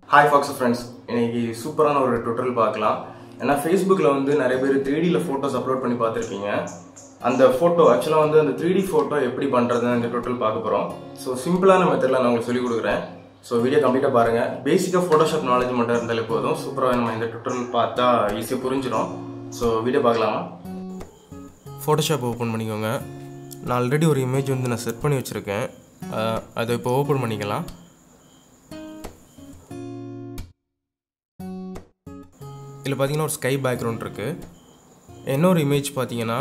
hi Fox friends இன்னைக்கு சூப்பரான ஒரு டுட்டோரியல் பார்க்கலாம் ஏன்னா ஃபேஸ்புக்கில் வந்து நிறைய பேர் த்ரீ டியில் ஃபோட்டோஸ் அப்லோட் பண்ணி பார்த்துருப்பீங்க அந்த ஃபோட்டோ ஆக்சுவலாக வந்து அந்த த்ரீ டி ஃபோட்டோ எப்படி பண்ணுறதுன்னு இந்த டுட்டோரியல் பார்க்க போகிறோம் ஸோ சிம்பிளான மெத்தடில் நான் உங்களுக்கு சொல்லிக் கொடுக்குறேன் ஸோ வீடியோ கம்ப்ளீட்டாக பாருங்கள் பேசிக்காக ஃபோட்டோஷாப் நாலேஜ் மட்டும் இருந்தாலே போதும் சூப்பராக நம்ம இந்த டுட்டோரியல் பார்த்தா ஈஸியாக புரிஞ்சிடும் ஸோ வீடியோ பார்க்கலாமா ஃபோட்டோஷாப் ஓப்பன் பண்ணிக்கோங்க நான் ஆல்ரெடி ஒரு இமேஜ் வந்து நான் செட் பண்ணி வச்சுருக்கேன் அஹ் அதை இப்போ ஓப்பன் பண்ணிக்கலாம் இதில் பார்த்தீங்கன்னா ஒரு ஸ்கை பேக்ரவுண்ட் இருக்குது இன்னொரு இமேஜ் பார்த்தீங்கன்னா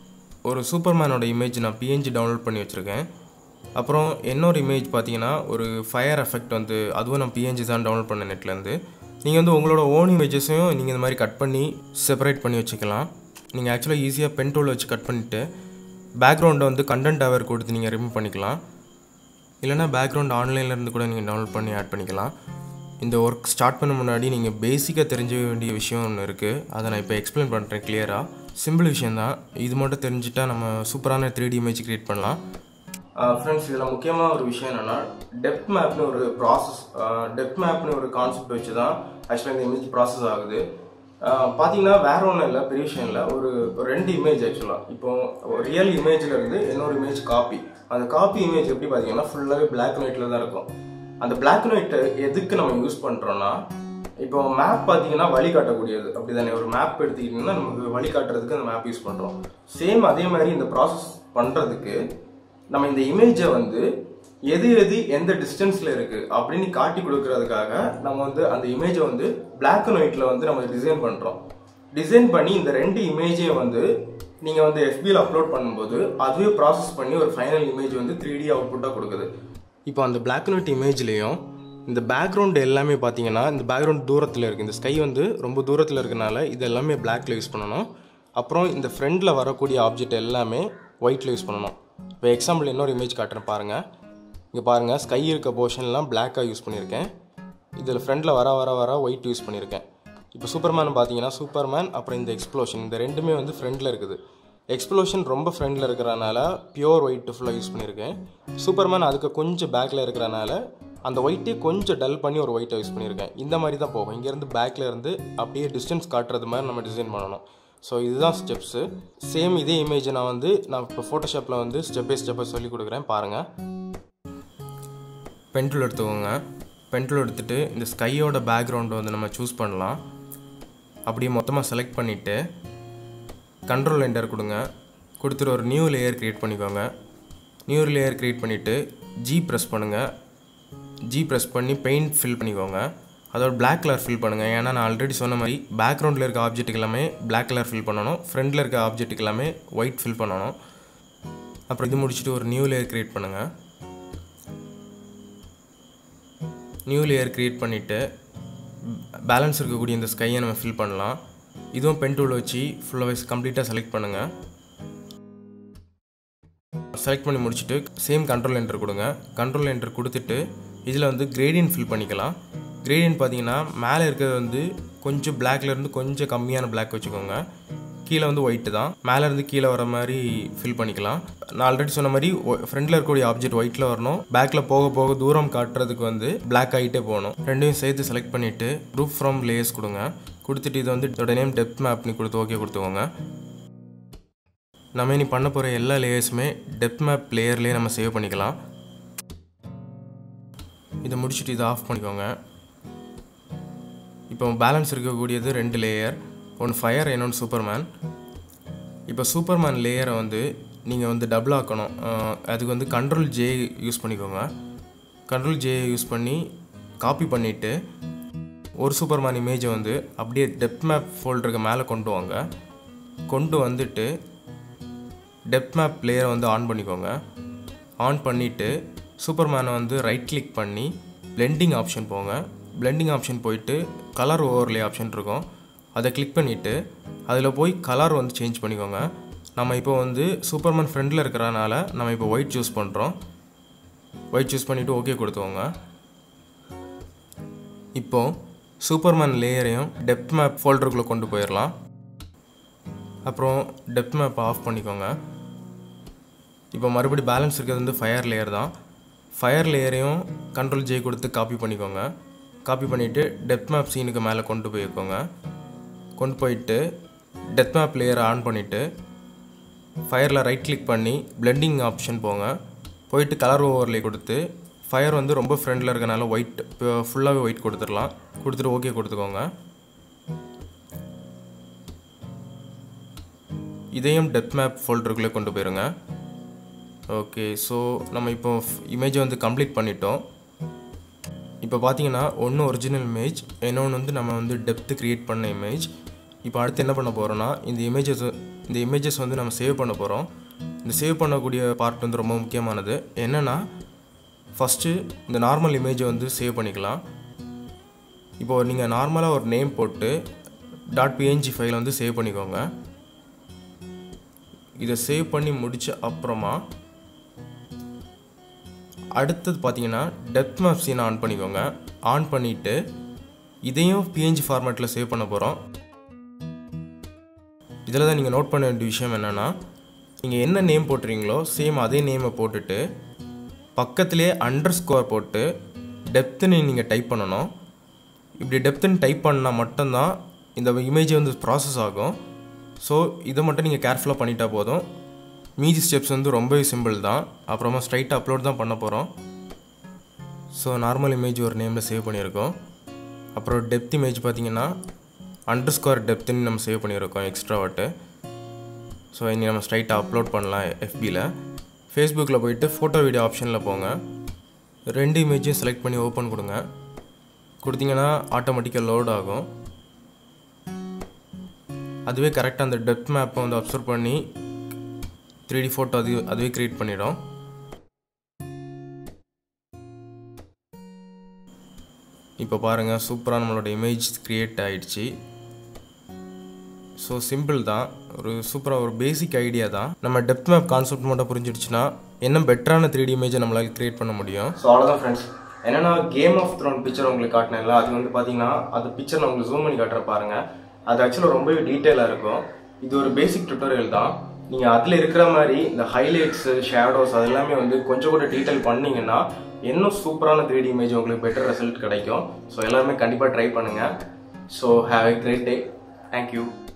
ஒரு சூப்பர்மேனோட இமேஜ் நான் பிஎன்ஜி டவுன்லோட் பண்ணி வச்சுருக்கேன் அப்புறம் இன்னொரு இமேஜ் பார்த்தீங்கன்னா ஒரு ஃபயர் எஃபெக்ட் வந்து அதுவும் நான் பிஎன்ஜி தான் டவுன்லோட் பண்ண நெட்லேருந்து நீங்கள் வந்து உங்களோட ஓன் இமேஜஸையும் நீங்கள் இந்த மாதிரி கட் பண்ணி செப்பரேட் பண்ணி வச்சுக்கலாம் நீங்கள் ஆக்சுவலாக ஈஸியாக பென் டூல் வச்சு கட் பண்ணிவிட்டு பேக்ரவுண்டை வந்து கண்டென்ட் அவர் கொடுத்து நீங்கள் ரிமூவ் பண்ணிக்கலாம் இல்லைனா பேக்ரவுண்ட் ஆன்லைன்லேருந்து கூட நீங்கள் டவுன்லோட் பண்ணி ஆட் பண்ணிக்கலாம் இந்த ஒர்க் ஸ்டார்ட் பண்ண முன்னாடி நீங்கள் பேசிக்காக தெரிஞ்ச வேண்டிய விஷயம் ஒன்று இருக்குது அதை நான் இப்போ எக்ஸ்பிளைன் பண்ணுறேன் கிளியராக சிம்பிள் விஷயந்தான் இது மட்டும் தெரிஞ்சுட்டா நம்ம சூப்பரான த்ரீ டி இமேஜ் க்ரியேட் பண்ணலாம் ஃப்ரெண்ட்ஸ் இதில் முக்கியமாக ஒரு விஷயம் என்னென்னா டெப்த் மேப்னு ஒரு ப்ராசஸ் டெப்த் மேப்னு ஒரு கான்செப்ட் வச்சு தான் ஆக்சுவலாக இந்த இமேஜ் ப்ராசஸ் ஆகுது ஆஹ் பார்த்தீங்கன்னா வேற ஒன்றும் இல்லை பெரிய விஷயம் இல்லை ஒரு ஒரு ரெண்டு இமேஜ் ஆக்சுவலாக இப்போ ரியல் இமேஜில் இருந்து இன்னொரு இமேஜ் காப்பி அந்த காப்பி இமேஜ் எப்படி பார்த்தீங்கன்னா ஃபுல்லாகவே பிளாக் அண்ட் ஒயிட்டில் தான் இருக்கும் அந்த பிளாக் அண்ட் ஒயிட் எதுக்கு நம்ம யூஸ் பண்ணுறோன்னா இப்போ மேப் பார்த்தீங்கன்னா வழி காட்டக்கூடியது அப்படி தானே ஒரு மேப் எடுத்துக்கிட்டிங்கன்னா நமக்கு வழி காட்டுறதுக்கு அந்த மேப் யூஸ் பண்ணுறோம் சேம் அதே மாதிரி இந்த ப்ராசஸ் பண்ணுறதுக்கு நம்ம இந்த இமேஜை வந்து எது எது எந்த டிஸ்டன்ஸில் இருக்குது அப்படின்னு காட்டி கொடுக்கறதுக்காக நம்ம வந்து அந்த இமேஜை வந்து பிளாக் அண்ட் ஒயிட்டில் வந்து நம்ம டிசைன் பண்ணுறோம் டிசைன் பண்ணி இந்த ரெண்டு இமேஜையும் வந்து நீங்கள் வந்து எஃபியில் அப்லோட் பண்ணும்போது அதுவே ப்ராசஸ் பண்ணி ஒரு ஃபைனல் இமேஜ் வந்து த்ரீ டி அவுட்புட்டாக கொடுக்குது இப்போ அந்த பிளாக் அண்ட் ஒயிட் இமேஜ்லேயும் இந்த பேக்ரவுண்ட் எல்லாமே பார்த்தீங்கன்னா இந்த பேக்ரவுண்ட் தூரத்தில் இருக்குது இந்த ஸ்கை வந்து ரொம்ப தூரத்தில் இருக்கனால இது எல்லாமே பிளாக்ல யூஸ் பண்ணணும் அப்புறம் இந்த ஃப்ரண்டில் வரக்கூடிய ஆப்ஜெக்ட் எல்லாமே ஒயிட்டில் யூஸ் பண்ணணும் இப்போ எக்ஸாம்பிள் இன்னொரு இமேஜ் காட்டுறேன் பாருங்கள் இங்கே பாருங்கள் ஸ்கை இருக்க போர்ஷன்லாம் பிளாக்காக யூஸ் பண்ணியிருக்கேன் இதில் ஃப்ரண்டில் வர வர வர ஒயிட் யூஸ் பண்ணியிருக்கேன் இப்போ சூப்பர்மேன் பார்த்தீங்கன்னா சூப்பர்மேன் அப்புறம் இந்த எக்ஸ்ப்ளோஷன் இந்த ரெண்டுமே வந்து ஃப்ரண்டில் இருக்குது எக்ஸ்ப்ளோஷன் ரொம்ப ஃப்ரண்டில் இருக்கிறனால பியோர் ஒயிட் ஃபுல்லாக யூஸ் பண்ணியிருக்கேன் சூப்பர்மேன் அதுக்கு கொஞ்சம் பேக்கில் இருக்கிறனால அந்த ஒயிட்டே கொஞ்சம் டல் பண்ணி ஒரு ஒயிட்டை யூஸ் பண்ணியிருக்கேன் இந்த மாதிரி தான் போகும் இங்கேருந்து பேக்கில் இருந்து அப்படியே டிஸ்டன்ஸ் காட்டுறது மாதிரி நம்ம டிசைன் பண்ணணும் ஸோ இதுதான் ஸ்டெப்ஸு சேம் இதே இமேஜை நான் வந்து நான் இப்போ ஃபோட்டோஷாப்பில் வந்து ஸ்டெப் பை ஸ்டெப்பை சொல்லி கொடுக்குறேன் பாருங்கள் பென்டூல் எடுத்துக்கோங்க பென்டூல் எடுத்துகிட்டு இந்த ஸ்கையோட பேக்ரவுண்டை வந்து நம்ம சூஸ் பண்ணலாம் அப்படியே மொத்தமாக செலக்ட் பண்ணிவிட்டு கண்ட்ரோல் என்டர் கொடுங்க கொடுத்துட்டு ஒரு நியூ லேயர் க்ரியேட் பண்ணிக்கோங்க நியூ லேயர் க்ரியேட் பண்ணிவிட்டு ஜி ப்ரெஸ் பண்ணுங்கள் ஜி ப்ரெஸ் பண்ணி பெயிண்ட் ஃபில் பண்ணிக்கோங்க அதோட பிளாக் கலர் ஃபில் பண்ணுங்கள் ஏன்னா நான் ஆல்ரெடி சொன்ன மாதிரி பேக்ரவுண்டில் இருக்க ஆப்ஜெக்ட்டுக்கு எல்லாமே பிளாக் கலர் ஃபில் பண்ணணும் ஃப்ரண்டில் இருக்க ஆப்ஜெக்ட்டுக்கு எல்லாமே ஒயிட் ஃபில் பண்ணணும் அப்புறம் இது முடிச்சுட்டு ஒரு நியூ லேயர் க்ரியேட் பண்ணுங்கள் நியூ லேயர் க்ரியேட் பண்ணிவிட்டு பேலன்ஸ் இருக்கக்கூடிய இந்த ஸ்கையை நம்ம ஃபில் பண்ணலாம் இதுவும் பென் டூல் வச்சு ஃபுல்லாகவே கம்ப்ளீட்டாக செலக்ட் பண்ணுங்கள் செலக்ட் பண்ணி முடிச்சுட்டு சேம் கண்ட்ரோல் என்டர் கொடுங்க கண்ட்ரோல் என்டர் கொடுத்துட்டு இதில் வந்து கிரேடியன் ஃபில் பண்ணிக்கலாம் கிரேடியன் பார்த்தீங்கன்னா மேலே இருக்கிறது வந்து கொஞ்சம் பிளாக்ல இருந்து கொஞ்சம் கம்மியான பிளாக் வச்சுக்கோங்க கீழே வந்து ஒயிட்டு தான் மேலே இருந்து கீழே வர மாதிரி ஃபில் பண்ணிக்கலாம் நான் ஆல்ரெடி சொன்ன மாதிரி ஃப்ரண்ட்டில் இருக்கக்கூடிய ஆப்ஜெக்ட் ஒயிட்டில் வரணும் பேக்கில் போக போக தூரம் காட்டுறதுக்கு வந்து பிளாக் ஆகிட்டே போகணும் ரெண்டையும் சேர்த்து செலக்ட் பண்ணிவிட்டு ப்ரூஃப் ஃப்ரம் லேயர்ஸ் கொடுங்க கொடுத்துட்டு இது வந்து இதோட நேம் டெப்த் மேப்னு கொடுத்து ஓகே கொடுத்துக்கோங்க நம்ம இனி பண்ண போகிற எல்லா லேயர்ஸுமே டெப்த் மேப் லேயர்லேயே நம்ம சேவ் பண்ணிக்கலாம் இதை முடிச்சுட்டு இதை ஆஃப் பண்ணிக்கோங்க இப்போ பேலன்ஸ் இருக்கக்கூடியது ரெண்டு லேயர் ஒன்று ஃபயர் இன்னொன்று சூப்பர்மேன் இப்போ சூப்பர்மேன் லேயரை வந்து நீங்கள் வந்து டபுள் ஆக்கணும் அஹ் அதுக்கு வந்து கண்ட்ரோல் ஜே யூஸ் பண்ணிக்கோங்க கண்ட்ரோல் ஜே யூஸ் பண்ணி காப்பி பண்ணிவிட்டு ஒரு சூப்பர்மேன் இமேஜை வந்து அப்படியே டெப்த் மேப் ஃபோல்டருக்கு மேலே கொண்டு வாங்க கொண்டு வந்துட்டு டெப்த் மேப் லேயரை வந்து ஆன் பண்ணிக்கோங்க ஆன் பண்ணிவிட்டு சூப்பர்மேனை வந்து ரைட் கிளிக் பண்ணி பிளெண்டிங் ஆப்ஷன் போங்க பிளெண்டிங் ஆப்ஷன் போயிட்டு கலர் ஓவர்லே ஆப்ஷன் இருக்கும் அதை கிளிக் பண்ணிவிட்டு அதில் போய் கலர் வந்து சேஞ்ச் பண்ணிக்கோங்க நம்ம இப்போ வந்து சூப்பர்மேன் ஃப்ரெண்டில் இருக்கிறனால நம்ம இப்போ ஒயிட் சூஸ் பண்ணுறோம் ஒயிட் சூஸ் பண்ணிவிட்டு ஓகே கொடுத்துக்கோங்க இப்போ சூப்பர்மேன் லேயரையும் டெப்த் மேப் ஃபோல்டருக்குள்ளே கொண்டு போயிடலாம் அப்புறம் டெப்த் மேப் ஆஃப் பண்ணிக்கோங்க இப்போ மறுபடி பேலன்ஸ் இருக்கிறது வந்து ஃபயர் லேயர் தான் ஃபயர் லேயரையும் கண்ட்ரோல் ஜே கொடுத்து காப்பி பண்ணிக்கோங்க காப்பி பண்ணிவிட்டு டெப்த் மேப் சீனுக்கு மேலே கொண்டு போய்க்கோங்க கொண்டு போயிட்டு டெப்த் மேப் லேயரை ஆன் பண்ணிவிட்டு ஃபயரில் ரைட் கிளிக் பண்ணி பிளெண்டிங் ஆப்ஷன் போங்க போயிட்டு கலர் ஓவர்லே கொடுத்து ஃபயர் வந்து ரொம்ப ஃப்ரெண்டில் இருக்கனால ஒயிட் ஃபுல்லாகவே ஒயிட் கொடுத்துடலாம் கொடுத்துட்டு ஓகே கொடுத்துக்கோங்க இதையும் டெப்த் மேப் ஃபோல்டருக்குள்ளே கொண்டு போயிருங்க ஓகே ஸோ நம்ம இப்போ இமேஜை வந்து கம்ப்ளீட் பண்ணிட்டோம் இப்போ பார்த்தீங்கன்னா ஒன்று ஒரிஜினல் இமேஜ் இன்னொன்று வந்து நம்ம வந்து டெப்த்து க்ரியேட் பண்ண இமேஜ் இப்போ அடுத்து என்ன பண்ண போகிறோன்னா இந்த இமேஜஸ் இந்த இமேஜஸ் வந்து நம்ம சேவ் பண்ண போகிறோம் இந்த சேவ் பண்ணக்கூடிய பார்ட் வந்து ரொம்ப முக்கியமானது என்னென்னா ஃபஸ்ட்டு இந்த நார்மல் இமேஜை வந்து சேவ் பண்ணிக்கலாம் இப்போது நீங்கள் நார்மலாக ஒரு நேம் போட்டு டாட் பிஎன்ஜி ஃபைலை வந்து சேவ் பண்ணிக்கோங்க இதை சேவ் பண்ணி முடித்த அப்புறமா அடுத்தது பார்த்தீங்கன்னா டெப்த் மேப் சீனை ஆன் பண்ணிக்கோங்க ஆன் பண்ணிவிட்டு இதையும் பிஎன்ஜி ஃபார்மேட்டில் சேவ் பண்ண போகிறோம் இதில் தான் நீங்கள் நோட் பண்ண வேண்டிய விஷயம் என்னென்னா நீங்கள் என்ன நேம் போட்டுறீங்களோ சேம் அதே நேமை போட்டுட்டு பக்கத்துலேயே அண்டர் ஸ்கோர் போட்டு டெப்த்துன்னு நீங்கள் டைப் பண்ணணும் இப்படி டெப்த்துன்னு டைப் பண்ணால் மட்டும்தான் இந்த இமேஜ் வந்து ப்ராசஸ் ஆகும் ஸோ இதை மட்டும் நீங்கள் கேர்ஃபுல்லாக பண்ணிட்டா போதும் மீதி ஸ்டெப்ஸ் வந்து ரொம்பவே சிம்பிள் தான் அப்புறமா ஸ்ட்ரைட்டாக அப்லோட் தான் பண்ண போகிறோம் ஸோ நார்மல் இமேஜ் ஒரு நேமில் சேவ் பண்ணியிருக்கோம் அப்புறம் டெப்த் இமேஜ் பார்த்தீங்கன்னா அண்டர் ஸ்கோர் டெப்த்துன்னு நம்ம சேவ் பண்ணியிருக்கோம் எக்ஸ்ட்ரா வாட்டு ஸோ இனி நம்ம ஸ்ட்ரைட்டாக அப்லோட் பண்ணலாம் எஃபியில் ஃபேஸ்புக்கில் போயிட்டு ஃபோட்டோ வீடியோ ஆப்ஷனில் போங்க ரெண்டு இமேஜையும் செலக்ட் பண்ணி ஓப்பன் கொடுங்க கொடுத்தீங்கன்னா ஆட்டோமேட்டிக்காக லோட் ஆகும் அதுவே கரெக்டாக அந்த டெப்த் மேப்பை வந்து அப்சர்வ் பண்ணி த்ரீ டி ஃபோட்டோ அது அதுவே க்ரியேட் பண்ணிடும் இப்போ பாருங்கள் சூப்பராக நம்மளோட இமேஜ் க்ரியேட் ஆகிடுச்சு ஸோ சிம்பிள் தான் ஒரு சூப்பராக ஒரு பேசிக் ஐடியா தான் நம்ம டெப்த் மேப் கான்செப்ட் மட்டும் புரிஞ்சிடுச்சுன்னா இன்னும் பெட்டரான த்ரீ டி இமேஜை நம்மளால் க்ரியேட் பண்ண முடியும் ஸோ அவ்வளோதான் ஃப்ரெண்ட்ஸ் என்னென்னா கேம் ஆஃப் த்ரோன் பிக்சர் உங்களுக்கு காட்டினேன்ல அது வந்து பார்த்தீங்கன்னா அந்த பிக்சர் நான் உங்களுக்கு ஜூம் பண்ணி காட்டுற பாருங்கள் அது ஆக்சுவலாக ரொம்பவே டீட்டெயிலாக இருக்கும் இது ஒரு பேசிக் டுட்டோரியல் தான் நீங்கள் அதில் இருக்கிற மாதிரி இந்த ஹைலைட்ஸு ஷேடோஸ் அதெல்லாமே வந்து கொஞ்சம் கூட டீட்டெயில் பண்ணீங்கன்னா இன்னும் சூப்பரான த்ரீ டி இமேஜ் உங்களுக்கு பெட்டர் ரிசல்ட் கிடைக்கும் ஸோ எல்லாருமே கண்டிப்பாக ட்ரை பண்ணுங்கள் so have a great day thank you